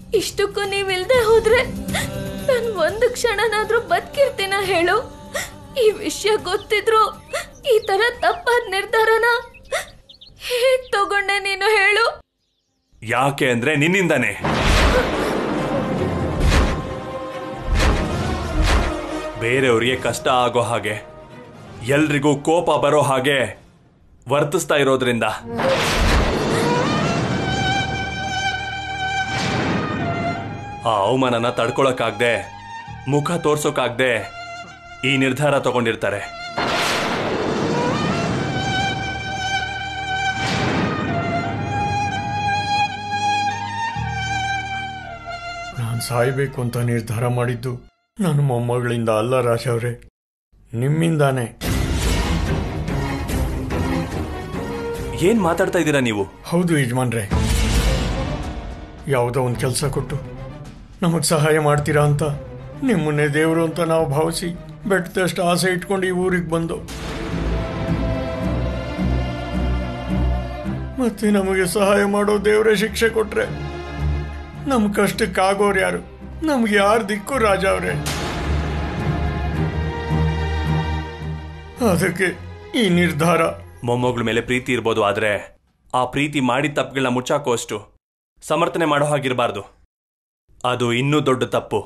ಇಷ್ಟಕ್ಕೂ ನೀವಿಲ್ದೆ ಹೋದ್ರೆ ನಾನು ಒಂದು ಕ್ಷಣನಾದ್ರೂ ಬದುಕಿರ್ತೀನ ಹೇಳು ಈ ವಿಷಯ ಗೊತ್ತಿದ್ರು ಈ ತರ ತಪ್ಪಾದ ನಿರ್ಧಾರನ ಹೇಗ್ ತಗೊಂಡೆ ನೀನು ಹೇಳು ಯಾಕೆ ಅಂದ್ರೆ ನಿನ್ನಿಂದಾನೆ ಬೇರೆಯವರಿಗೆ ಕಷ್ಟ ಆಗೋ ಹಾಗೆ ಎಲ್ರಿಗೂ ಕೋಪ ಬರೋ ಹಾಗೆ ವರ್ತಿಸ್ತಾ ಇರೋದ್ರಿಂದ ಆ ಅವಮಾನನ ತಡ್ಕೊಳಕ್ಕಾಗ್ದೆ ಮುಖ ತೋರ್ಸೋಕಾಗ್ದೆ ಈ ನಿರ್ಧಾರ ತಗೊಂಡಿರ್ತಾರೆ ನಾನು ಸಾಯ್ಬೇಕು ಅಂತ ನಿರ್ಧಾರ ಮಾಡಿದ್ದು ನನ್ನ ಮೊಮ್ಮಗಳಿಂದ ಅಲ್ಲ ರಾಜ್ ಅವರೇ ನಿಮ್ಮಿಂದಾನೇ ಏನ್ ಮಾತಾಡ್ತಾ ಇದ್ದೀರಾ ನೀವು ಹೌದು ಯಜಮಾನ್ರೆ ಯಾವುದೋ ಒಂದು ಕೆಲಸ ಕೊಟ್ಟು ನಮಗೆ ಸಹಾಯ ಮಾಡ್ತೀರಾ ಅಂತ ನಿಮ್ಮನ್ನೇ ದೇವರು ಅಂತ ನಾವು ಭಾವಿಸಿ ಬೆಟ್ಟದಷ್ಟು ಆಸೆ ಇಟ್ಕೊಂಡು ಈ ಊರಿಗೆ ಬಂದು ಮತ್ತೆ ನಮಗೆ ಸಹಾಯ ಮಾಡೋ ದೇವರೇ ಶಿಕ್ಷೆ ಕೊಟ್ರೆ ನಮ್ಮ ಕಷ್ಟಕ್ಕಾಗೋರು ಯಾರು ನಮ್ಗೆ ಯಾರು ದಿಕ್ಕು ರಾಜ ಅವರೇ ಅದಕ್ಕೆ ಈ ನಿರ್ಧಾರ ಮೊಮ್ಮಗಳ ಮೇಲೆ ಪ್ರೀತಿ ಇರ್ಬೋದು ಆದ್ರೆ ಆ ಪ್ರೀತಿ ಮಾಡಿದ ತಪ್ಪುಗಳನ್ನ ಮುಚ್ಚಾಕೋ ಅಷ್ಟು ಸಮರ್ಥನೆ ಮಾಡೋ ಹಾಗಿರಬಾರ್ದು ಅದು ಇನ್ನೂ ದೊಡ್ಡ ತಪ್ಪು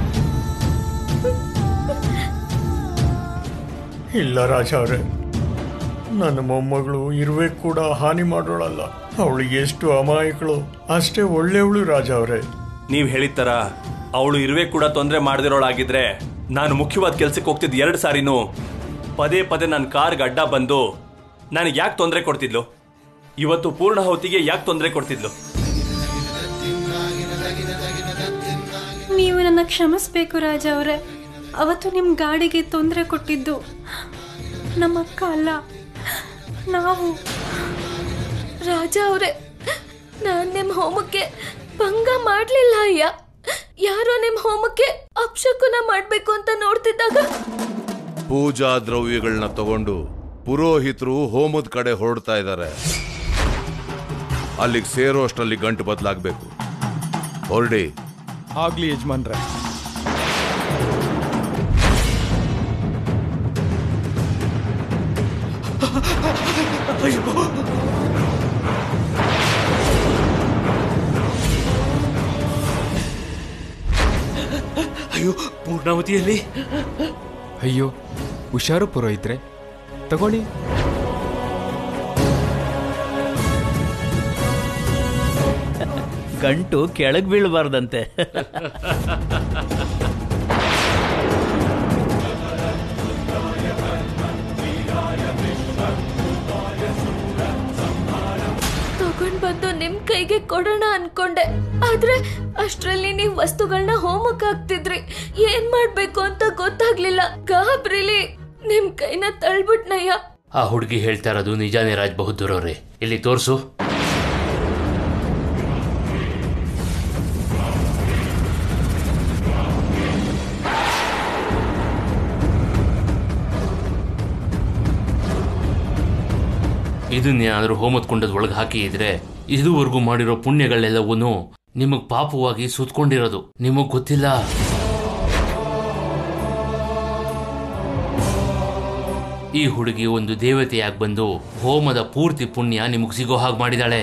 ಇಲ್ಲ ರಾಜ ಅವರೇ ನನ್ನ ಮೊಮ್ಮಗಳು ಇರುವೆ ಕೂಡ ಹಾನಿ ಮಾಡೋಳಲ್ಲ ಅವಳು ಎಷ್ಟು ಅಮಾಯಕಳು ಅಷ್ಟೇ ಒಳ್ಳೆಯವಳು ರಾಜ ಅವರೇ ನೀವ್ ಹೇಳಿದ ತರ ಅವಳು ಇರುವೆ ಕೂಡ ತೊಂದರೆ ಮಾಡದಿರೋಳಾಗಿದ್ರೆ ನಾನು ಮುಖ್ಯವಾದ ಕೆಲ್ಸಕ್ಕೆ ಹೋಗ್ತಿದ್ದ ಎರಡು ಸಾರಿನೂ ಪದೇ ಪದೇ ನನ್ನ ಕಾರ್ಗೆ ಅಡ್ಡ ಬಂದು ನನಗೆ ಯಾಕೆ ತೊಂದರೆ ಕೊಡ್ತಿದ್ಲು ಇವತ್ತು ಪೂರ್ಣ ಹೊತ್ತಿಗೆ ಯಾಕೆ ತೊಂದರೆ ಕೊಡ್ತಿದ್ಲು ನೀವು ನನ್ನ ಕ್ಷಮಿಸ್ಬೇಕು ರಾಜ ಅವರೇ ಅವತ್ತು ನಿಮ್ಮ ಗಾಡಿಗೆ ತೊಂದರೆ ಕೊಟ್ಟಿದ್ದು ನಮ್ಮ ಅಕ್ಕ ಅಲ್ಲ ನಾವು ರಾಜ ಅವರೇ ನಾನ್ ನಿಮ್ ಹೋಮಕ್ಕೆ ಭಂಗ ಮಾಡ್ಲಿಲ್ಲ ಅಯ್ಯ ಯಾರೋ ನಿಮ್ ಹೋಮಕ್ಕೆ ಅಪಶಕುನ ಮಾಡ್ಬೇಕು ಅಂತ ನೋಡ್ತಿದ್ದಾಗ ಪೂಜಾ ದ್ರವ್ಯಗಳನ್ನ ತಗೊಂಡು ಪುರೋಹಿತರು ಹೋಮದ ಕಡೆ ಹೊರಡ್ತಾ ಇದ್ದಾರೆ ಅಲ್ಲಿಗೆ ಸೇರೋ ಅಷ್ಟರಲ್ಲಿ ಗಂಟು ಬದಲಾಗಬೇಕು ಹೊರಡಿ ಆಗ್ಲಿ ಯಜಮಾನ್ರೆ ಅಯ್ಯೋ ಪೂರ್ಣಾವತಿಯಲ್ಲಿ ಅಯ್ಯೋ ಹುಷಾರು ಪುರೋಹಿತ್ರೆ ತಗೊಳ್ಳಿ ಗಂಟು ಕೆಳಗ್ ಬೀಳಬಾರ್ದಂತೆ ತಗೊಂಡ್ ಬಂದು ನಿಮ್ ಕೈಗೆ ಕೊಡೋಣ ಅನ್ಕೊಂಡೆ ಆದ್ರೆ ಅಷ್ಟ್ರಲ್ಲಿ ನೀವ್ ವಸ್ತುಗಳನ್ನ ಹೋಮಕ್ ಹಾಕ್ತಿದ್ರಿ ಏನ್ ಮಾಡ್ಬೇಕು ಅಂತ ಗೊತ್ತಾಗ್ಲಿಲ್ಲ ಗಾಬ್ರಿಲಿ ನಿಮ್ ಕೈನ ತಳ್ಬಿಟ್ನಯ್ಯ ಆ ಹುಡುಗಿ ಹೇಳ್ತಾ ಇರೋದು ನಿಜಾನೇ ರಾಜ್ ಬಹದ್ದೂರ್ ಅವ್ರೆ ಇಲ್ಲಿ ತೋರ್ಸು ಇದನ್ನೇನಾದ್ರೂ ಹೋಮದ ಕುಂಡದ ಒಳಗೆ ಹಾಕಿ ಇದ್ರೆ ಇದುವರೆಗೂ ಮಾಡಿರೋ ಪುಣ್ಯಗಳೆಲ್ಲವೂ ನಿಮಗ್ ಪಾಪವಾಗಿ ಸುತ್ಕೊಂಡಿರೋದು ನಿಮಗ್ ಗೊತ್ತಿಲ್ಲ ಈ ಹುಡುಗಿ ಒಂದು ದೇವತೆಯಾಗಿ ಬಂದು ಹೋಮದ ಪೂರ್ತಿ ಪುಣ್ಯ ನಿಮಗ್ ಸಿಗೋ ಹಾಗೆ ಮಾಡಿದಾಳೆ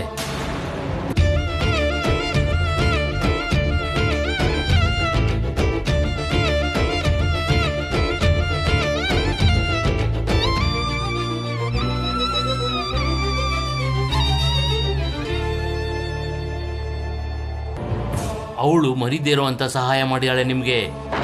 ಅವಳು ಮರಿದೇರೋ ಅಂತ ಸಹಾಯ ಮಾಡಿದಾಳೆ ನಿಮ್ಗೆ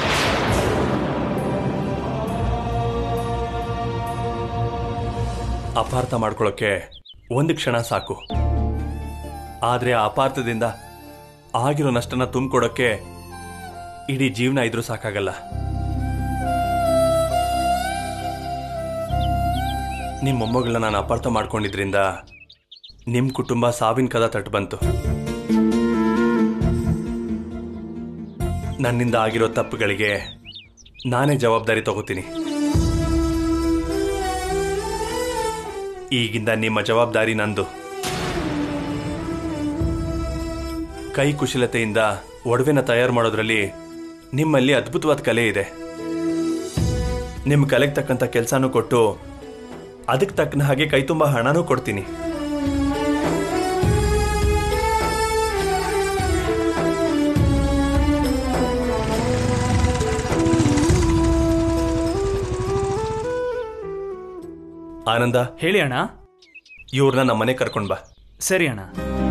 ಅಪಾರ್ಥ ಮಾಡ್ಕೊಳ್ಳೋಕೆ ಒಂದು ಕ್ಷಣ ಸಾಕು ಆದ್ರೆ ಆ ಅಪಾರ್ಥದಿಂದ ಆಗಿರೋ ನಷ್ಟನ ತುಂಬಿಕೊಡೋಕೆ ಇಡೀ ಜೀವನ ಇದ್ರೂ ಸಾಕಾಗಲ್ಲ ನಿಮ್ಮ ಮೊಮ್ಮಗಳನ್ನ ನಾನು ಅಪಾರ್ಥ ಮಾಡ್ಕೊಂಡಿದ್ರಿಂದ ನಿಮ್ಮ ಕುಟುಂಬ ಸಾವಿನ ಕದ ತಟ್ಟು ಬಂತು ನನ್ನಿಂದ ಆಗಿರೋ ತಪ್ಪುಗಳಿಗೆ ನಾನೇ ಜವಾಬ್ದಾರಿ ತಗೋತೀನಿ ಈಗಿಂದ ನಿಮ್ಮ ಜವಾಬ್ದಾರಿ ನಂದು ಕೈ ಕುಶಲತೆಯಿಂದ ಒಡವೆನ ತಯಾರು ಮಾಡೋದ್ರಲ್ಲಿ ನಿಮ್ಮಲ್ಲಿ ಅದ್ಭುತವಾದ ಕಲೆ ಇದೆ ನಿಮ್ಮ ಕಲೆಗೆ ತಕ್ಕಂಥ ಕೆಲಸನೂ ಕೊಟ್ಟು ಅದಕ್ಕೆ ತಕ್ಕನ ಹಾಗೆ ಕೈ ತುಂಬ ಹಣನೂ ಕೊಡ್ತೀನಿ ಆನಂದ ಹೇಳಿ ಅಣ್ಣ ಇವ್ರನ್ನ ನಮ್ಮ ಮನೆ ಕರ್ಕೊಂಡ್ ಬಾ ಸರಿ ಅಣ್ಣ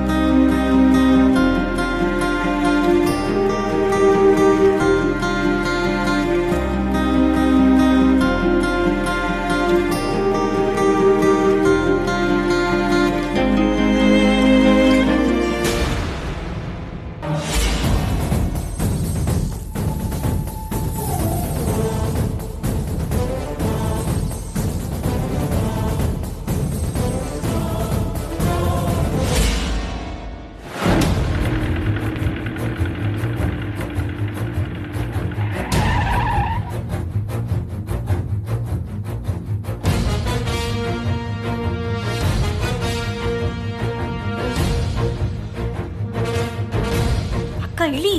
ಅಕ್ಕ ಇಳಿ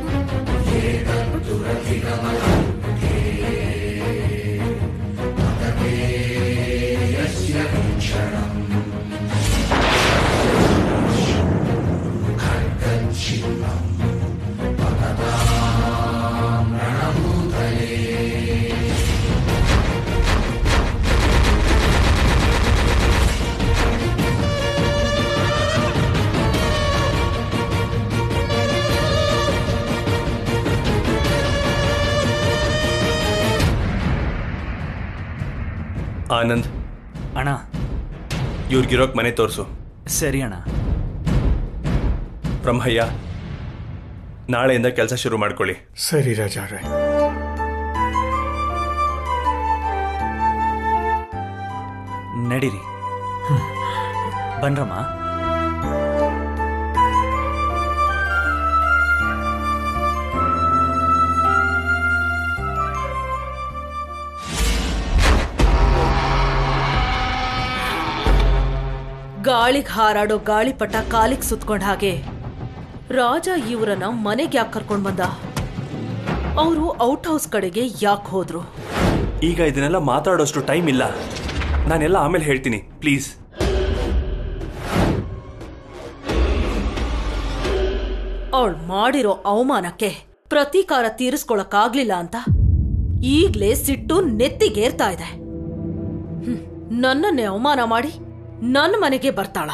ಆನಂದ್ ಅಣ್ಣ ಇವ್ರಿಗಿರೋಕ್ ಮನೆ ತೋರಿಸು ಸರಿ ಅಣ್ಣ ಬ್ರಹ್ಮಯ್ಯ ನಾಳೆಯಿಂದ ಕೆಲಸ ಶುರು ಮಾಡ್ಕೊಳ್ಳಿ ಸರಿ ರಾಜಾವ್ರೆ ನಡೀರಿ ಬನ್ರಮ್ಮ ಗಾಳಿಗ್ ಹಾರಾಡೋ ಗಾಳಿಪಟ ಕಾಲಿಗ್ ಸುತ್ಕೊಂಡ್ ಹಾಗೆ ರಾಜ ಇವರನ್ನ ಮನೆಗೆ ಯಾಕೆ ಕರ್ಕೊಂಡ್ ಬಂದ ಅವರು ಔಟ್ ಹೌಸ್ ಕಡೆಗೆ ಯಾಕೆ ಹೋದ್ರು ಈಗ ಇದನ್ನೆಲ್ಲ ಮಾತಾಡೋಷ್ಟು ಟೈಮ್ ಇಲ್ಲ ನಾನೆಲ್ಲ ಆಮೇಲೆ ಹೇಳ್ತೀನಿ ಪ್ಲೀಸ್ ಅವಳು ಮಾಡಿರೋ ಅವಮಾನಕ್ಕೆ ಪ್ರತೀಕಾರ ತೀರಿಸ್ಕೊಳಕ್ಕಾಗ್ಲಿಲ್ಲ ಅಂತ ಈಗ್ಲೇ ಸಿಟ್ಟು ನೆತ್ತಿಗೇರ್ತಾ ಇದೆ ಹ್ಮ್, ನನ್ನನ್ನೇ ಅವಮಾನ ಮಾಡಿ ನನ್ನ ಮನೆಗೆ ಬರ್ತಾಳ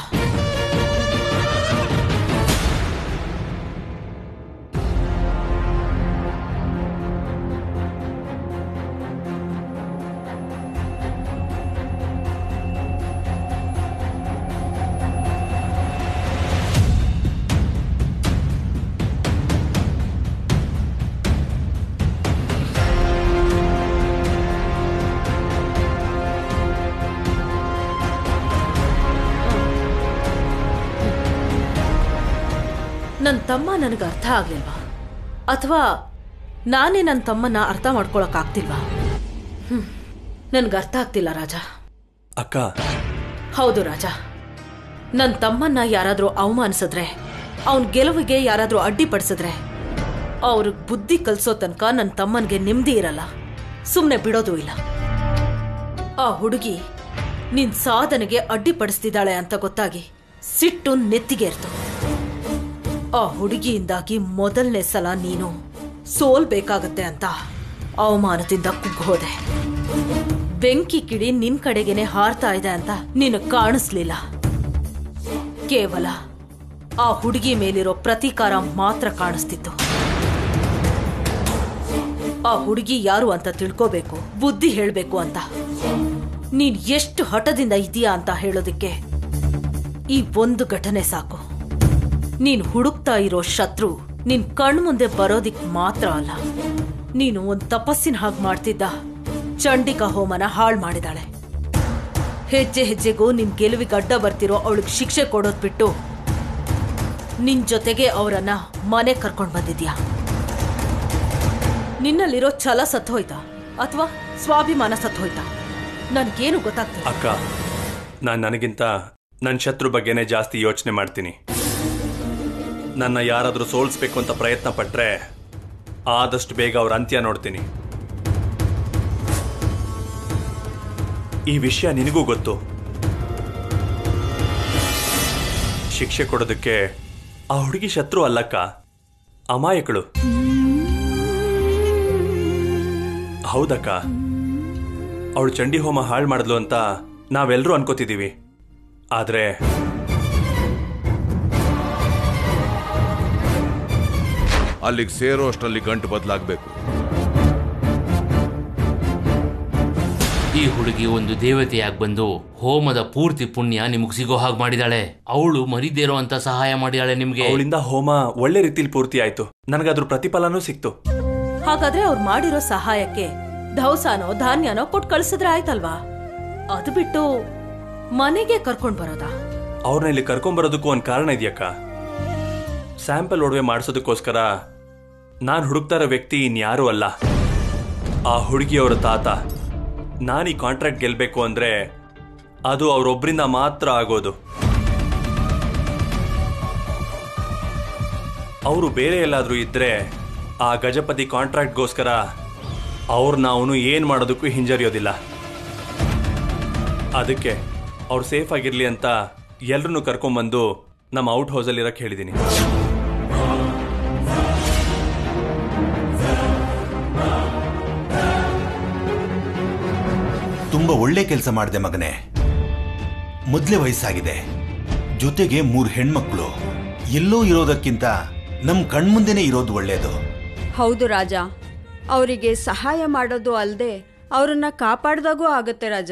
ನನ್ನ ತಮ್ಮ ನನಗೆ ಅರ್ಥ ಆಗ್ಲಿಲ್ವಾ ಅಥವಾ ನಾನೇ ನನ್ನ ತಮ್ಮನ್ನ ಅರ್ಥ ಮಾಡ್ಕೊಳಕ್ ಆಗ್ತಿಲ್ವಾ ಹ್ಮ್ ನನ್ಗೆ ಅರ್ಥ ಆಗ್ತಿಲ್ಲ ರಾಜ ಅಕ್ಕ ಹೌದು ರಾಜ ನನ್ನ ತಮ್ಮನ್ನ ಯಾರಾದ್ರೂ ಅವಮಾನಿಸಿದ್ರೆ ಅವನ್ ಗೆಲುವಿಗೆ ಯಾರಾದ್ರೂ ಅಡ್ಡಿಪಡಿಸಿದ್ರೆ ಅವ್ರಿಗೆ ಬುದ್ಧಿ ಕಲ್ಸೋ ತನಕ ನನ್ನ ತಮ್ಮನ್ಗೆ ನೆಮ್ಮದಿ ಇರಲ್ಲ ಸುಮ್ಮನೆ ಬಿಡೋದು ಇಲ್ಲ ಆ ಹುಡುಗಿ ನಿನ್ ಸಾಧನೆಗೆ ಅಡ್ಡಿಪಡಿಸ್ತಿದ್ದಾಳೆ ಅಂತ ಗೊತ್ತಾಗಿ ಸಿಟ್ಟು ನೆತ್ತಿಗೇರ್ತು ಆ ಹುಡುಗಿಯಿಂದಾಗಿ ಮೊದಲನೇ ಸಲ ನೀನು ಸೋಲ್ಬೇಕಾಗತ್ತೆ ಅಂತ ಅವಮಾನದಿಂದ ಕುಗ್ಗೋದೆ ಬೆಂಕಿ ಕಿಡಿ ನಿನ್ ಕಡೆಗೇನೆ ಹಾರ್ತಾ ಇದೆ ಅಂತ ನೀನು ಕಾಣಿಸ್ಲಿಲ್ಲ ಕೇವಲ ಆ ಹುಡುಗಿ ಮೇಲಿರೋ ಪ್ರತೀಕಾರ ಮಾತ್ರ ಕಾಣಿಸ್ತಿತ್ತು ಆ ಹುಡುಗಿ ಯಾರು ಅಂತ ತಿಳ್ಕೋಬೇಕು ಬುದ್ಧಿ ಹೇಳ್ಬೇಕು ಅಂತ ನೀನ್ ಎಷ್ಟು ಹಠದಿಂದ ಇದೀಯಾ ಅಂತ ಹೇಳೋದಕ್ಕೆ ಈ ಒಂದು ಘಟನೆ ಸಾಕು ನೀನ್ ಹುಡುಕ್ತಾ ಇರೋ ಶತ್ರು ನಿನ್ ಕಣ್ಮುಂದೆ ಬರೋದಿಕ್ ಮಾತ್ರ ಅಲ್ಲ ನೀನು ಒಂದ್ ತಪಸ್ಸಿನ ಹಾಗೆ ಮಾಡ್ತಿದ್ದ ಚಂಡಿಕಾ ಹೋಮನ ಹಾಳು ಮಾಡಿದಾಳೆ ಹೆಜ್ಜೆ ಹೆಜ್ಜೆಗೂ ನಿನ್ ಗೆಲುವಿಗೆ ಅಡ್ಡ ಬರ್ತಿರೋ ಅವಳಿಗೆ ಶಿಕ್ಷೆ ಕೊಡೋದ್ ಬಿಟ್ಟು ನಿನ್ ಜೊತೆಗೆ ಅವರನ್ನ ಮನೆ ಕರ್ಕೊಂಡ್ ಬಂದಿದ್ಯಾ ನಿನ್ನಲ್ಲಿರೋ ಛಲ ಸತ್ತೋಯ್ತಾ ಅಥವಾ ಸ್ವಾಭಿಮಾನ ಸತ್ತೋಯ್ತಾ ನನ್ಗೇನು ಗೊತ್ತಾಗ್ತಿಲ್ಲ ಅಕ್ಕ ನಾನು ನನಗಿಂತ ನನ್ನ ಶತ್ರು ಬಗ್ಗೆನೇ ಜಾಸ್ತಿ ಯೋಚನೆ ಮಾಡ್ತೀನಿ ನನ್ನ ಯಾರಾದರೂ ಸೋಲಿಸ್ಬೇಕು ಅಂತ ಪ್ರಯತ್ನ ಪಟ್ರೆ ಆದಷ್ಟು ಬೇಗ ಅವ್ರ ಅಂತ್ಯ ನೋಡ್ತೀನಿ ಈ ವಿಷಯ ನಿನಗೂ ಗೊತ್ತು ಶಿಕ್ಷೆ ಕೊಡೋದಕ್ಕೆ ಆ ಹುಡುಗಿ ಶತ್ರು ಅಲ್ಲಕ್ಕ ಅಮಾಯಕಳು ಹೌದಕ್ಕ ಅವಳು ಚಂಡಿ ಹೋಮ ಹಾಳು ಮಾಡಿದ್ಲು ಅಂತ ನಾವೆಲ್ಲರೂ ಅನ್ಕೋತಿದ್ದೀವಿ ಆದ್ರೆ ಅಲ್ಲಿಗೆ ಸೇರೋ ಅಷ್ಟರಲ್ಲಿ ಗಂಟು ಬದಲಾಗಬೇಕು ಈ ಹುಡುಗಿ ಒಂದು ದೇವತೆಯಾಗಿ ಬಂದು ಹೋಮದ ಪೂರ್ತಿ ಪುಣ್ಯ ನಿಮಗ್ ಸಿಗೋ ಹಾಗೆ ಮಾಡಿದಾಳೆ ಅವಳು ಮರಿದೇರೋ ಅಂತ ಸಹಾಯ ಮಾಡಿದಾಳೆ ನಿಮ್ಗೆ ಅವಳಿಂದ ಹೋಮ ಒಳ್ಳೆ ರೀತಿಲಿ ಪೂರ್ತಿ ಆಯ್ತು ನನಗದ್ರ ಪ್ರತಿಫಲನೂ ಸಿಕ್ತು ಹಾಗಾದ್ರೆ ಅವ್ರು ಮಾಡಿರೋ ಸಹಾಯಕ್ಕೆ ದವಸಾನೋ ಧಾನ್ಯನೋ ಕೊಟ್ಟು ಕಳ್ಸಿದ್ರೆ ಆಯ್ತಲ್ವಾ ಅದು ಬಿಟ್ಟು ಮನೆಗೆ ಕರ್ಕೊಂಡ್ ಬರೋದಾ ಅವ್ರನ್ನ ಇಲ್ಲಿ ಕರ್ಕೊಂಬರೋದಕ್ಕೂ ಒಂದು ಕಾರಣ ಇದೆಯಕ್ಕ ಸ್ಯಾಂಪಲ್ ಒಡವೆ ಮಾಡಿಸೋದಕ್ಕೋಸ್ಕರ ನಾನು ಹುಡುಕ್ತಾ ಇರೋ ವ್ಯಕ್ತಿ ಇನ್ಯಾರೂ ಅಲ್ಲ ಆ ಹುಡುಗಿಯವರ ತಾತ ನಾನು ಈ ಕಾಂಟ್ರಾಕ್ಟ್ ಗೆಲ್ಬೇಕು ಅಂದ್ರೆ ಅದು ಅವರೊಬ್ಬರಿಂದ ಮಾತ್ರ ಆಗೋದು ಅವರು ಬೇರೆ ಎಲ್ಲಾದ್ರೂ ಇದ್ರೆ ಆ ಗಜಪತಿ ಕಾಂಟ್ರಾಕ್ಟ್ಗೋಸ್ಕರ ಅವ್ರನ್ನ ಅವನು ಏನು ಮಾಡೋದಕ್ಕೂ ಹಿಂಜರಿಯೋದಿಲ್ಲ ಅದಕ್ಕೆ ಅವ್ರು ಸೇಫ್ ಆಗಿರ್ಲಿ ಅಂತ ಎಲ್ರನ್ನೂ ಕರ್ಕೊಂಬಂದು ನಮ್ಮ ಔಟ್ ಹೌಸಲ್ಲಿ ಇರಕ್ಕೆ ಹೇಳಿದ್ದೀನಿ ತುಂಬ ಒಳ್ಳೆ ಕೆಲಸ ಮಾಡಿದೆ ಮಗನೇ ಮೊದಲೇ ವಯಸ್ಸಾಗಿದೆ ಜೊತೆಗೆ ಮೂರು ಹೆಣ್ಮಕ್ಳು ಎಲ್ಲೋ ಇರೋದಕ್ಕಿಂತ ನಮ್ ಕಣ್ಮುಂದೆನೇ ಇರೋದು ಒಳ್ಳೇದು ಹೌದು ರಾಜ ಅವರಿಗೆ ಸಹಾಯ ಮಾಡೋದು ಅಲ್ಲದೆ ಅವರನ್ನ ಕಾಪಾಡ್ದಾಗೂ ಆಗತ್ತೆ ರಾಜ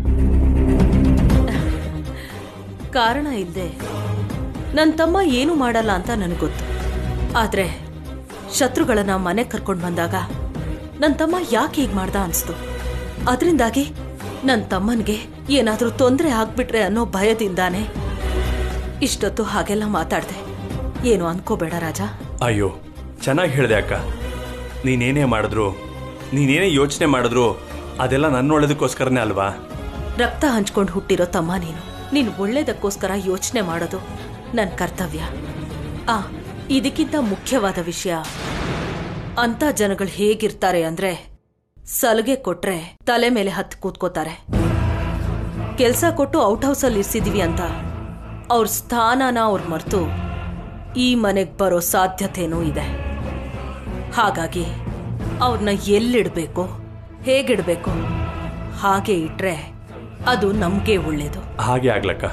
ಕಾರಣ ಇಲ್ದೆ ನನ್ನ ತಮ್ಮ ಏನು ಮಾಡಲ್ಲ ಅಂತ ನನಗೆ ಗೊತ್ತು ಆದ್ರೆ ಶತ್ರುಗಳನ್ನ ಮನೆ ಕರ್ಕೊಂಡು ಬಂದಾಗ ನನ್ನ ತಮ್ಮ ಯಾಕೆ ಹೀಗೆ ಮಾಡ್ದ ಅನ್ಸ್ತು ಅದರಿಂದಾಗಿ ನನ್ನ ತಮ್ಮನಿಗೆ ಏನಾದರೂ ತೊಂದರೆ ಆಗ್ಬಿಟ್ರೆ ಅನ್ನೋ ಭಯದಿಂದಾನೆ ಇಷ್ಟೊತ್ತು ಹಾಗೆಲ್ಲ ಮಾತಾಡ್ದೆ ಏನು ಅನ್ಕೋಬೇಡ ರಾಜ ಅಯ್ಯೋ ಚೆನ್ನಾಗಿ ಹೇಳಿದೆ ಅಕ್ಕ ನೀನೇನೇ ಮಾಡಿದ್ರು ನೀನೇನೇ ಯೋಚನೆ ಮಾಡಿದ್ರು ಅದೆಲ್ಲ ನನ್ನ ಒಳ್ಳೇದಕ್ಕೋಸ್ಕರನೇ ಅಲ್ವಾ ರಕ್ತ ಹಂಚ್ಕೊಂಡು ಹುಟ್ಟಿರೋ ತಮ್ಮ ನೀನು ನೀನು ಒಳ್ಳೇದಕ್ಕೋಸ್ಕರ ಯೋಚನೆ ಮಾಡೋದು ನನ್ನ ಕರ್ತವ್ಯ ಆ ಇದಕ್ಕಿಂತ ಮುಖ್ಯವಾದ ವಿಷಯ ಅಂತ ಜನಗಳು ಹೇಗಿರ್ತಾರೆ ಅಂದ್ರೆ ಸಲಗೆ ಕೊಟ್ರೆ ತಲೆ ಮೇಲೆ ಹತ್ತು ಕೂತ್ಕೋತಾರೆ ಕೆಲಸ ಕೊಟ್ಟು ಔಟ್ ಹೌಸಲ್ಲಿ ಇರ್ಸಿದೀವಿ ಅಂತ ಅವ್ರ ಸ್ಥಾನನ ಅವ್ರು ಮರೆತು ಈ ಮನೆಗೆ ಬರೋ ಸಾಧ್ಯತೆನೂ ಇದೆ ಹಾಗಾಗಿ ಅವ್ರನ್ನ ಎಲ್ಲಿಡ್ಬೇಕು ಹೇಗಿಡ್ಬೇಕು ಹಾಗೆ ಇಟ್ರೆ ಅದು ನಮ್ಗೆ ಒಳ್ಳೇದು ಹಾಗೆ ಆಗ್ಲಕ್ಕ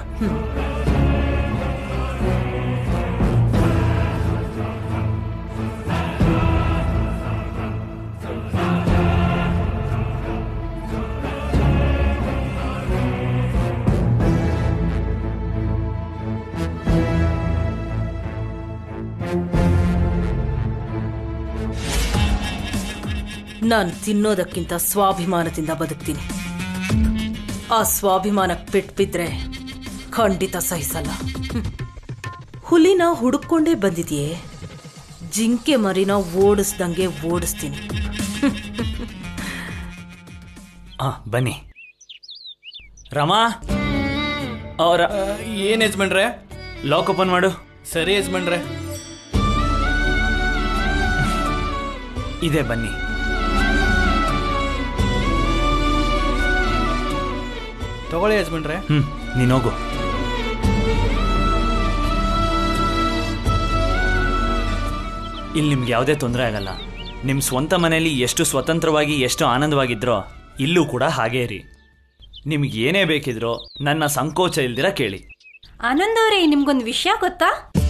ನಾನು ತಿನ್ನೋದಕ್ಕಿಂತ ಸ್ವಾಭಿಮಾನದಿಂದ ಬದುಕ್ತೀನಿ ಆ ಸ್ವಾಭಿಮಾನಕ್ಕೆ ಪೆಟ್ಟು ಬಿದ್ರೆ ಖಂಡಿತ ಸಹಿಸಲ್ಲ ಹ್ಮ್. ಹುಲಿನ ಹುಡುಕೊಂಡೇ ಬಂದಿದೆಯೇ ಜಿಂಕೆ ಮರಿನ ಓಡಿಸ್ದಂಗೆ ಓಡಿಸ್ತೀನಿ ಆ ಬನ್ನಿ ರಮಾ ಅವರ ಏನ್ ಯಜಮಾನ್ರೆ ಲಾಕ್ ಓಪನ್ ಮಾಡು ಸರಿ ಯಜಮಾನ್ರೆ ಇದೆ ಬನ್ನಿ ತಗೊಳ್ಳಿ ಯಜಮಾನ್ರೆ ಹ್ಮ್ ನೀನ್ ಹೋಗು ಇಲ್ಲಿ ನಿಮ್ಗೆ ಯಾವುದೇ ತೊಂದರೆ ಆಗಲ್ಲ ನಿಮ್ಮ ಸ್ವಂತ ಮನೆಯಲ್ಲಿ ಎಷ್ಟು ಸ್ವತಂತ್ರವಾಗಿ ಎಷ್ಟು ಆನಂದವಾಗಿದ್ರೋ ಇಲ್ಲೂ ಕೂಡ ಹಾಗೇ ಇರಿ ನಿಮ್ಗೆ ಏನೇ ಬೇಕಿದ್ರೋ ನನ್ನ ಸಂಕೋಚ ಇಲ್ದಿರ ಕೇಳಿ ಆನಂದ್ ಅವ್ರೆ ನಿಮ್ಗೊಂದು ವಿಷಯ ಗೊತ್ತಾ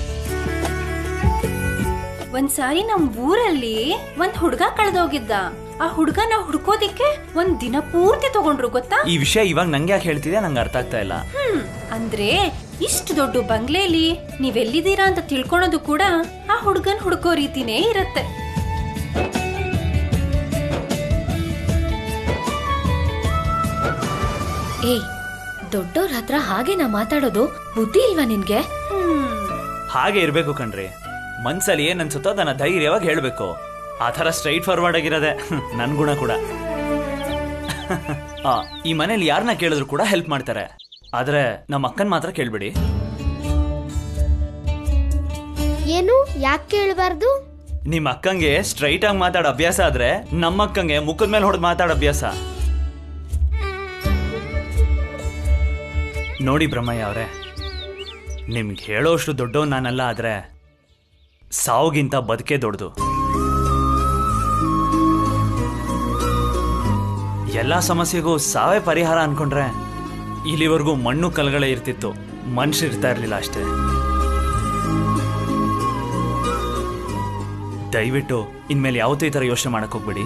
ಒಂದ್ಸಾರಿ ನಮ್ ಊರಲ್ಲಿ ಒಂದ್ ಹುಡ್ಗ ಕಳೆದೋಗಿದ್ದ ಆ ಹುಡ್ಗನ ಹುಡ್ಕೋದಿಕ್ಕೆ ಒಂದ್ ದಿನ ಪೂರ್ತಿ ತಗೊಂಡ್ರು ಗೊತ್ತಾ ಈ ವಿಷಯ ಇವಾಗ ನಂಗೆ ಯಾಕೆ ಹೇಳ್ತಿದೆ ನಂಗೆ ಅರ್ಥ ಆಗ್ತಾ ಇಲ್ಲ ಹ್ಮ್ ಅಂದ್ರೆ ಇಷ್ಟು ದೊಡ್ಡ ಬಂಗ್ಲೆಲಿ ನೀವೆಲ್ಲಿದ್ದೀರಾ ಅಂತ ತಿಳ್ಕೊಳೋದು ಕೂಡ ಆ ಹುಡ್ಗನ್ ಹುಡ್ಕೋ ರೀತಿನೇ ಇರತ್ತೆ ಏಯ್ ದೊಡ್ಡವ್ರ ಹತ್ರ ಹಾಗೇನಾ ಮಾತಾಡೋದು ಬುದ್ಧಿ ಇಲ್ವಾ ನಿನ್ಗೆ ಹಾಗೆ ಇರಬೇಕು ಕಣ್ರಿ ಮನ್ಸಲ್ಲಿ ಏನ್ ಅನ್ಸುತ್ತೋ ಅದನ್ನ ಧೈರ್ಯವಾಗಿ ಹೇಳ್ಬೇಕು ಆ ಥರ ಸ್ಟ್ರೈಟ್ ಫಾರ್ವರ್ಡ್ ಆಗಿರೋದೆ ನನ್ ಗುಣ ಕೂಡ ಆ, ಈ ಮನೇಲಿ ಯಾರನ್ನ ಕೇಳಿದ್ರು ಕೂಡ ಹೆಲ್ಪ್ ಮಾಡ್ತಾರೆ ಆದ್ರೆ ನಮ್ಮ ಅಕ್ಕನ್ ಮಾತ್ರ ಕೇಳ್ಬಿಡಿ ಏನು ಯಾಕೆ ಕೇಳಬಾರ್ದು ನಿಮ್ಮ ಅಕ್ಕಂಗೆ ಸ್ಟ್ರೈಟ್ ಆಗಿ ಮಾತಾಡೋ ಅಭ್ಯಾಸ ಆದ್ರೆ ನಮ್ಮ ಅಕ್ಕಂಗೆ ಮುಖದ ಮೇಲೆ ಹೊಡೆದು ಮಾತಾಡೋ ಅಭ್ಯಾಸ ನೋಡಿ ಬ್ರಹ್ಮಯ್ಯ ಅವರೇ ನಿಮ್ಗೆ ಹೇಳೋಷ್ಟು ದೊಡ್ಡವ್ ನಾನಲ್ಲ ಆದ್ರೆ ಸಾವುಗಿಂತ ಬದುಕೇ ದೊಡ್ಡದು ಎಲ್ಲ ಸಮಸ್ಯೆಗೂ ಸಾವೇ ಪರಿಹಾರ ಅನ್ಕೊಂಡ್ರೆ ಇಲ್ಲಿವರೆಗೂ ಮಣ್ಣು ಕಲ್ಗಳೇ ಇರ್ತಿತ್ತು ಮನುಷ್ಯ ಇರ್ತಾ ಇರ್ಲಿಲ್ಲ ಅಷ್ಟೇ ದಯವಿಟ್ಟು ಇನ್ಮೇಲೆ ಯಾವತ್ತೂ ಈ ಥರ ಯೋಚನೆ ಮಾಡಕ್ ಹೋಗ್ಬೇಡಿ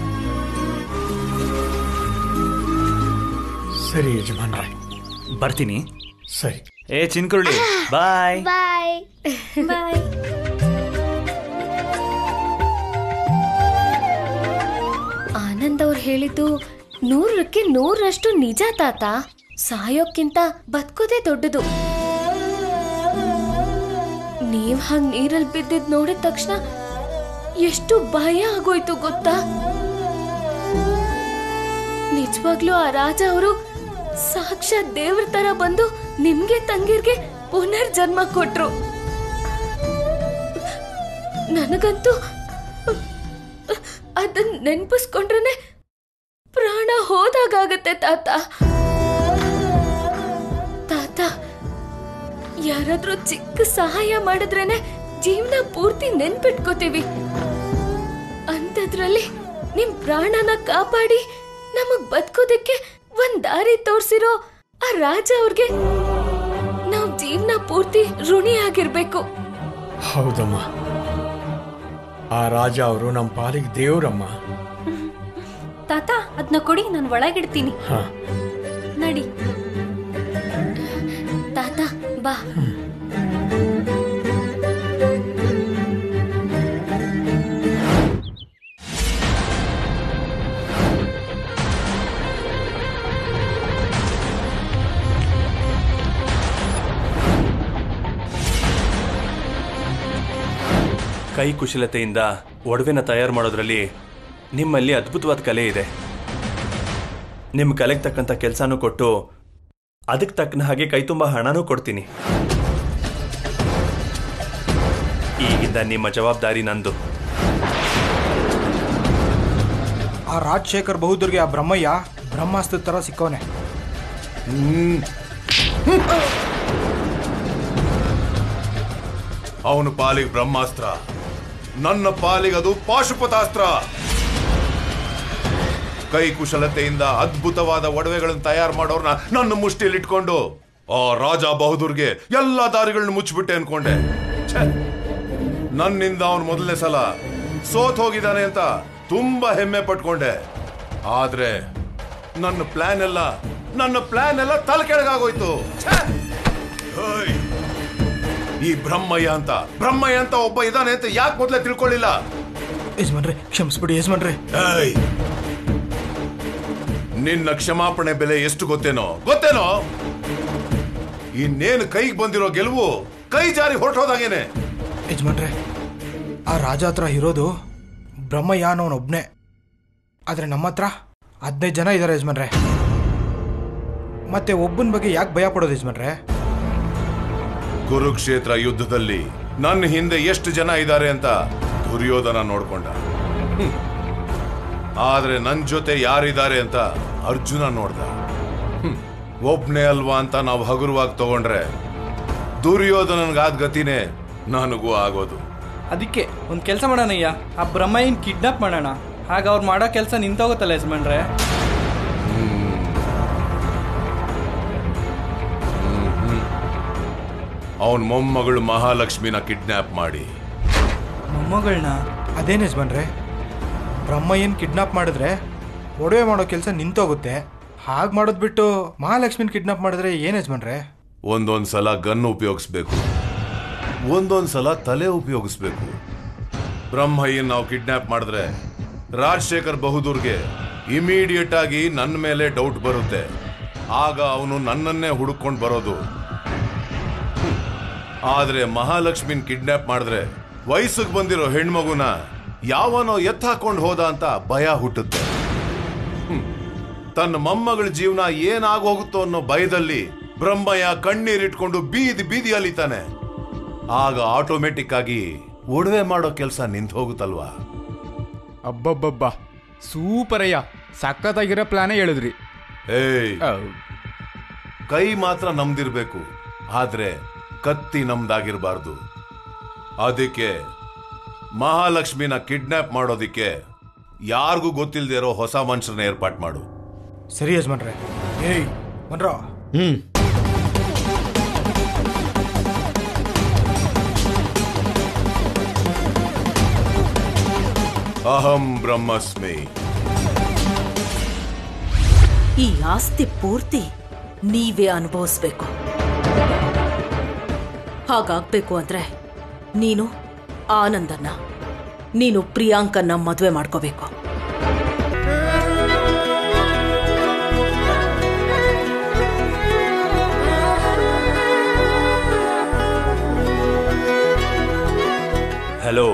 ಸರಿ ಯಜಮಾನ್ರೆ ಬರ್ತೀನಿ ಸರಿ ಏ ಚಿನ್ಕುರುಳಿ ಬಾಯ್ ಬಾಯ್ ಬಾಯ್ ಆನಂದ್ ಅವ್ರು ಹೇಳಿದ್ದು ನೂರಕ್ಕೆ ನೂರರಷ್ಟು ನಿಜ ತಾತ ಸಾಯೋಕ್ಕಿಂತ ಬದುಕೋದೇ ದೊಡ್ಡದು ನೀವ್ ಹಂಗ್ ನೀರಲ್ಲಿ ಬಿದ್ದಿದ್ ನೋಡಿದ ತಕ್ಷಣ ಎಷ್ಟು ಭಯ ಆಗೋಯ್ತು ಗೊತ್ತಾ ನಿಜವಾಗ್ಲೂ ಆ ರಾಜ ಅವರು ಸಾಕ್ಷಾತ್ ದೇವ್ರ ತರ ಬಂದು ನಿಮ್ಗೆ ತಂಗಿರ್ಗೆ ಪುನರ್ಜನ್ಮ ಕೊಟ್ರು ನನಗಂತೂ ಅದನ್ನ ನೆನ್ಪಿಸ್ಕೊಂಡ್ರೆ ಪ್ರಾಣ ಹೋದಾಗತ್ತೆ ತಾತ ತಾತ ಯಾರಾದ್ರೂ ಚಿಕ್ಕ ಸಹಾಯ ಮಾಡಿದ್ರೇನೆ ಜೀವನ ಪೂರ್ತಿ ನೆನ್ಪಿಟ್ಕೋತೀವಿ ಅಂಥದ್ರಲ್ಲಿ ನಿಮ್ ಪ್ರಾಣನ ಕಾಪಾಡಿ ನಮಗ್ ಬದುಕೋದಕ್ಕೆ ಒಂದ್ ದಾರಿ ತೋರ್ಸಿರೋ ಆ ರಾಜ ಅವ್ರಿಗೆ ನಾವ್ ಜೀವನ ಪೂರ್ತಿ ಋಣಿಯಾಗಿರ್ಬೇಕು ಹೌದಮ್ಮ ಆ ರಾಜ ಅವರು ನಮ್ಮ ಪಾಲಿಗೆ ದೇವ್ರಮ್ಮ ತಾತ ಅದನ್ನ ಕೊಡಿ ನಾನು ಒಳಗಿಡ್ತೀನಿ ಹಾ ನಡಿ ತಾತ ಬಾ ಕೈ ಕುಶಲತೆಯಿಂದ ಒಡವೆನ ತಯಾರು ಮಾಡೋದ್ರಲ್ಲಿ ನಿಮ್ಮಲ್ಲಿ ಅದ್ಭುತವಾದ ಕಲೆ ಇದೆ ನಿಮ್ಮ ಕಲೆಗೆ ತಕ್ಕಂಥ ಕೆಲಸನೂ ಕೊಟ್ಟು ಅದಕ್ಕೆ ತಕ್ಕನ ಹಾಗೆ ಕೈ ತುಂಬ ಹಣನೂ ಕೊಡ್ತೀನಿ ಈಗಿಂದ ನಿಮ್ಮ ಜವಾಬ್ದಾರಿ ನಂದು ಆ ರಾಜಶೇಖರ್ ಬಹುದೂರ್ಗೆ ಆ ಬ್ರಹ್ಮಯ್ಯ ಬ್ರಹ್ಮಾಸ್ತ್ರ ಥರ ಸಿಕ್ಕವನೆ ಅವನ ಪಾಲಿಗೆ ಬ್ರಹ್ಮಾಸ್ತ್ರ ನನ್ನ ಪಾಲಿಗೆ ಅದು ಪಾಶುಪತಾಸ್ತ್ರ ಕೈ ಕುಶಲತೆಯಿಂದ ಅದ್ಭುತವಾದ ಒಡವೆಗಳನ್ನು ತಯಾರು ಮಾಡೋರ್ನ ನನ್ನ ಮುಷ್ಟಿಯಲ್ಲಿ ಇಟ್ಕೊಂಡು ಆ ರಾಜ ಬಹದ್ದೂರ್ಗೆ ಎಲ್ಲ ದಾರಿಗಳನ್ನ ಮುಚ್ಚಿಬಿಟ್ಟೆ ಅನ್ಕೊಂಡೆ ಛೆ! ನನ್ನಿಂದ ಅವನು ಮೊದಲನೇ ಸಲ ಸೋತ್ ಹೋಗಿದ್ದಾನೆ ಅಂತ ತುಂಬಾ ಹೆಮ್ಮೆ ಪಟ್ಕೊಂಡೆ ಆದ್ರೆ ನನ್ನ ಪ್ಲಾನ್ ಎಲ್ಲ ನನ್ನ ಪ್ಲಾನ್ ಎಲ್ಲ ತಲೆ ಕೆಳಗಾಗೋಯ್ತು ಛೆ! ಓಯ್! ಈ ಬ್ರಹ್ಮಯ್ಯ ಅಂತ ಬ್ರಹ್ಮಯ್ಯ ಅಂತ ಒಬ್ಬ ಇದ್ದಾನೆ ಅಂತ ಯಾಕೆ ಮೊದಲೇ ತಿಳ್ಕೊಳ್ಳಿಲ್ಲ ಯಜಮಾನ್ರೆ ಕ್ಷಮಿಸ್ಬಿಡಿ ಯಜಮಾನ್ರೆ ಏಯ್! ನಿನ್ನ ಕ್ಷಮಾಪಣೆ ಬೆಲೆ ಎಷ್ಟು ಗೊತ್ತೇನೋ ಗೊತ್ತೇನೋ ಇನ್ನೇನು ಕೈಗೆ ಬಂದಿರೋ ಗೆಲುವು ಕೈ ಜಾರಿ ಹೊರಟೋದಾಗೇನೆ ಯಜಮಾನ್ರೆ ಆ ರಾಜ ಹತ್ರ ಇರೋದು ಬ್ರಹ್ಮಯ್ಯ ಅನ್ನೋನೊಬ್ನೇ ಆದ್ರೆ ನಮ್ಮ ಹತ್ರ ಹದಿನೈದು ಜನ ಇದ್ದಾರೆ ಯಜಮಾನ್ರೆ ಮತ್ತೆ ಒಬ್ಬನ ಬಗ್ಗೆ ಯಾಕೆ ಭಯ ಪಡೋದು ಯಜಮಾನ್ರೆ ಕುರುಕ್ಷೇತ್ರ ಯುದ್ಧದಲ್ಲಿ ನನ್ನ ಹಿಂದೆ ಎಷ್ಟು ಜನ ಇದ್ದಾರೆ ಅಂತ ದುರ್ಯೋಧನ ನೋಡ್ಕೊಂಡ ಹ್ಮ್. ಆದ್ರೆ ನನ್ ಜೊತೆ ಯಾರಿದ್ದಾರೆ ಅಂತ ಅರ್ಜುನ ನೋಡ್ದ ಹ್ಮ್. ಒಬ್ನೇ ಅಲ್ವಾ ಅಂತ ನಾವು ಹಗುರವಾಗಿ ತಗೊಂಡ್ರೆ ದುರ್ಯೋಧನನ್ಗಾದ ಗತಿನೇ ನನಗೂ ಆಗೋದು ಅದಕ್ಕೆ ಒಂದು ಕೆಲಸ ಮಾಡೋಣಯ್ಯ ಆ ಬ್ರಹ್ಮಯ್ಯನ ಕಿಡ್ನಾಪ್ ಮಾಡೋಣ ಆಗ ಅವ್ರು ಮಾಡೋ ಕೆಲಸ ನಿಂತೋಗುತ್ತಲ್ಲ ಯಜಮಾನ್ರೆ ಅವನ್ ಮೊಮ್ಮಗಳು ಮಹಾಲಕ್ಷ್ಮಿನ ಕಿಡ್ನಾಪ್ ಮಾಡಿ ಮೊಮ್ಮಗಳನ್ನ ಅದೇನು ಯಜಮಾನ್ರೆ ಬ್ರಹ್ಮಯ್ಯನ್ ಕಿಡ್ನಾಪ್ ಮಾಡಿದ್ರೆ ಒಡವೆ ಮಾಡೋ ಕೆಲಸ ನಿಂತೋಗುತ್ತೆ ಹಾಗೆ ಮಾಡೋದು ಬಿಟ್ಟು ಮಹಾಲಕ್ಷ್ಮಿನ ಕಿಡ್ನಾಪ್ ಮಾಡಿದ್ರೆ ಏನು ಯಜಮಾನ್ರೆ ಒಂದೊಂದ್ ಸಲ ಗನ್ ಉಪಯೋಗಿಸ್ಬೇಕು ಒಂದೊಂದ್ ಸಲ ತಲೆ ಉಪಯೋಗಿಸ್ಬೇಕು ಬ್ರಹ್ಮಯ್ಯನ್ ನಾವು ಕಿಡ್ನಾಪ್ ಮಾಡಿದ್ರೆ ರಾಜಶೇಖರ್ ಬಹುದೂರ್ಗೆ ಇಮಿಡಿಯೇಟ್ ಆಗಿ ನನ್ನ ಮೇಲೆ ಡೌಟ್ ಬರುತ್ತೆ ಆಗ ಅವನು ನನ್ನನ್ನೇ ಹುಡುಕೊಂಡು ಬರೋದು ಹ್ಮ್. ಆದ್ರೆ ಮಹಾಲಕ್ಷ್ಮಿನ್ ಕಿಡ್ನಾಪ್ ಮಾಡಿದ್ರೆ ವಯಸ್ಸಿಗೆ ಬಂದಿರೋ ಹೆಣ್ಮಗುನ ಯಾವನೋ ಎತ್ತ ಹಾಕೊಂಡು ಹೋದ ಅಂತ ಭಯ ಹುಟ್ಟುತ್ತೆ ಹ್ಮ್. ತನ್ನ ಮೊಮ್ಮಗಳ ಜೀವನ ಏನಾಗೋಗುತ್ತೋ ಅನ್ನೋ ಭಯದಲ್ಲಿ ಬ್ರಹ್ಮಯ್ಯ ಕಣ್ಣೀರಿಟ್ಕೊಂಡು ಬೀದಿ ಬೀದಿ ಅಲಿತಾನೆ ಆಗ ಆಟೋಮೆಟಿಕ್ ಆಗಿ ಒಡವೆ ಮಾಡೋ ಕೆಲಸ ನಿಂತು ಹೋಗುತ್ತಲ್ವಾ ಅಬ್ಬಬ್ಬಬ್ಬ ಸೂಪರಯ್ಯ ಸಖತ್ತಾಗಿರೋ ಪ್ಲಾನೇ ಹೇಳಿದ್ರಿ ಏಯ್ ಕೈ ಮಾತ್ರ ನಮ್ದಿರ್ಬೇಕು ಆದ್ರೆ ಕತ್ತಿ ನಮ್ದಾಗಿರ್ಬಾರ್ದು ಅದಕ್ಕೆ ಮಹಾಲಕ್ಷ್ಮಿನ ಕಿಡ್ನಾಪ್ ಮಾಡೋದಿಕ್ಕೆ ಯಾರಿಗೂ ಗೊತ್ತಿಲ್ಲದೆ ಇರೋ ಹೊಸ ಮನುಷ್ಯರನ್ನ ಏರ್ಪಾಟ್ ಮಾಡು ಸರಿ ಯಜಮಾನ್ರೆ ಏಯ್ ಮನ್ರೋ ಹ್ಮ್ ಅಹಂ ಬ್ರಹ್ಮಸ್ಮಿ ಈ ಆಸ್ತಿ ಪೂರ್ತಿ ನೀವೇ ಅನುಭವಿಸ್ಬೇಕು ಹಾಗಾಗ್ಬೇಕು ಅಂದ್ರೆ ನೀನು ಆನಂದನ್ನ ನೀನು ಪ್ರಿಯಾಂಕನ್ನ ಮದುವೆ ಮಾಡ್ಕೋಬೇಕು ಹಲೋ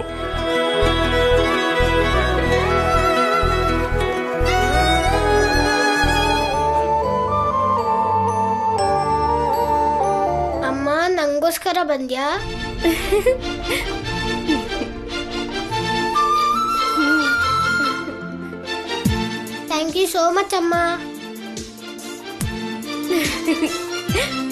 ಅಮ್ಮ ನಂಗೋಸ್ಕರ ಬಂದ್ಯಾ ಥ್ಯಾಂಕ್ ಯು ಸೋ ಮಚ್ ಅಮ್ಮ